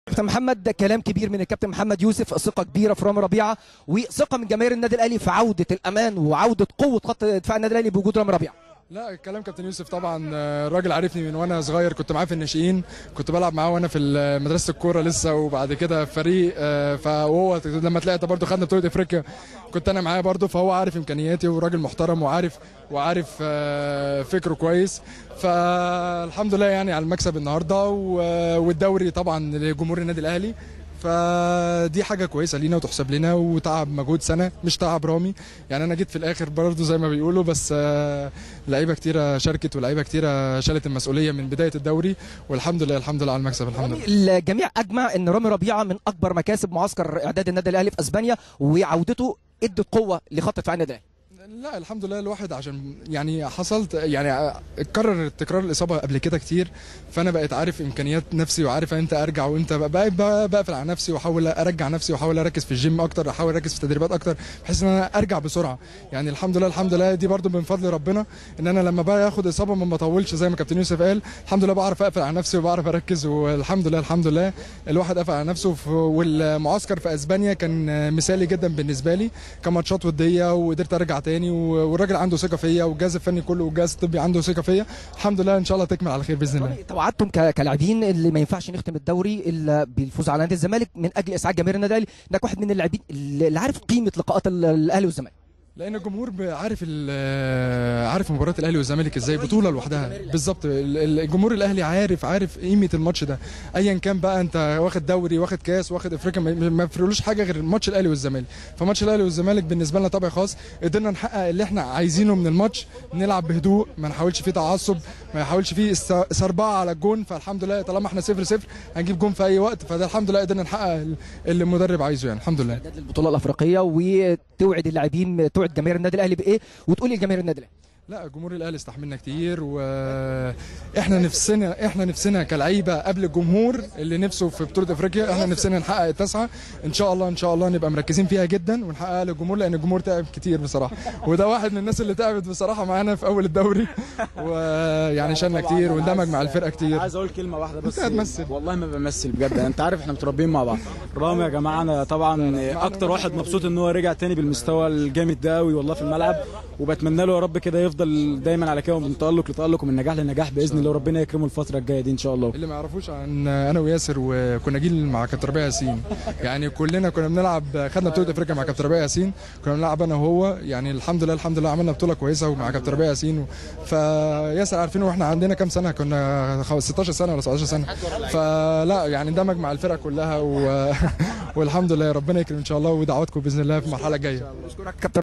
كابتن محمد ده كلام كبير من الكابتن محمد يوسف ثقه كبيره في رامي ربيعه وثقه من جماهير النادي الاهلي في عوده الامان وعوده قوه خط دفاع النادي الاهلي بوجود رامي ربيعه لا الكلام كابتن يوسف طبعا آه، الراجل عارفني من وانا صغير كنت معاه في الناشئين كنت بلعب معاه وانا في ال- مدرسه الكوره لسه وبعد كده في فريق آه، فهو لما طلعت برضه خدنا بطوله افريقيا كنت انا معاه برضه فهو عارف امكانياتي وراجل محترم وعارف وعارف آه، فكره كويس فالحمد لله يعني على المكسب النهارده و- والدوري طبعا لجمهور النادي الاهلي فدي حاجه كويسه لينا وتحسب لنا وتعب مجهود سنه مش تعب رامي يعني انا جيت في الاخر برضه زي ما بيقولوا بس آه، لعيبه كتيره شاركت ولعيبه كتيره شالت المسؤوليه من بدايه الدوري والحمد لله الحمد لله على المكسب الحمد لله الجميع اجمع ان رامي ربيعه من اكبر مكاسب معسكر اعداد النادي الاهلي في اسبانيا وعودته ادت قوه لخط دفاع النادي الاهلي لا الحمد لله الواحد عشان يعني حصلت يعني اتكرر تكرار الاصابه قبل كده كتير فانا بقيت عارف امكانيات نفسي وعارف امتى ارجع وامتى بقيت بقى- بقفل على نفسي واحاول ارجع نفسي واحاول اركز في الجيم اكتر احاول اركز في التدريبات اكتر بحيث ان انا ارجع بسرعه يعني الحمد لله الحمد لله دي برضو من فضل ربنا ان انا لما بقى اخد اصابه ما بطولش زي ما كابتن يوسف قال الحمد لله بعرف اقفل على نفسي وبعرف اركز والحمد لله الحمد لله الواحد قفل على نفسه ف- والمعسكر في اسبانيا كان مثالي جدا بالنسبه لي كماتشات وديه وقدرت ارجع تاني و- والراجل عنده ثقه فيا والجهاز الفني كله والجهاز الطبي عنده ثقه فيا الحمد لله ان شاء الله تكمل على خير باذن الله توعدتم ك- كلاعبين اللي ما ينفعش نختم الدوري الا بالفوز على نادي الزمالك من اجل اسعاد جماهير النادي الاهلي انك واحد من اللاعبين اللي عارف قيمه لقاءات ال- الاهلي والزمالك لان الجمهور ب- عارف ال- عارف مباراه الاهلي والزمالك ازاي بطوله لوحدها بالظبط ال- ال- الجمهور الاهلي عارف عارف قيمه الماتش ده ايا كان بقى انت واخد دوري واخد كاس واخد افريقيا ما- ما يفرقلوش حاجه غير ماتش الاهلي والزمالك فماتش الاهلي والزمالك بالنسبه لنا طبع خاص قدرنا نحقق اللي احنا عايزينه من الماتش نلعب بهدوء ما نحاولش فيه تعصب ما يحاولش فيه است- سربعه على الجون فالحمد لله طالما احنا صفر صفر هنجيب جون في اي وقت فده الحمد لله قدرنا نحقق ال- اللي المدرب عايزه يعني الحمد لله اعداد للبطوله الافريقيه وتوعد اللاعبين توعد جماهير النادي الاهلي بايه وتقول لجماهير النادي الاهلي لا جمهور الاهلي استحملنا كتير واحنا نفسنا احنا نفسنا كلعيبه قبل الجمهور اللي نفسه في بطوله افريقيا احنا نفسنا نحقق التاسعه ان شاء الله ان شاء الله نبقى مركزين فيها جدا ونحققها للجمهور لان الجمهور تعب كتير بصراحه وده واحد من الناس اللي تعبت بصراحه معانا في اول الدوري ويعني شالنا كتير واندمج مع الفرقه كتير عايز اقول كلمه واحده بس أنت هتمثل. والله ما بمثل بجد انت عارف احنا متربيين مع بعض رامي يا جماعه انا طبعا اكتر واحد مبسوط ان هو رجع تاني بالمستوى الجامد ده قوي والله في الملعب وبتمنى له يا رب كده يفضل دايما على كده من تالق لتالق ومن نجاح لنجاح باذن الله وربنا يكرمه الفتره الجايه دي ان شاء الله اللي ما يعرفوش عن انا وياسر وكنا جيل مع كابتن ربيع ياسين يعني كلنا كنا بنلعب خدنا بطوله افريقيا مع كابتن ربيع ياسين كنا بنلعب انا وهو يعني الحمد لله الحمد لله عملنا بطوله كويسه ومع كابتن ربيع ياسين و... فياسر عارفين واحنا عندنا كام سنه كنا خمس- 16 سنه ولا 17 سنه فلا يعني اندمج مع الفرقه كلها و... والحمد لله ربنا يكرم ان شاء الله ودعواتكم باذن الله في المرحله الجايه كابتن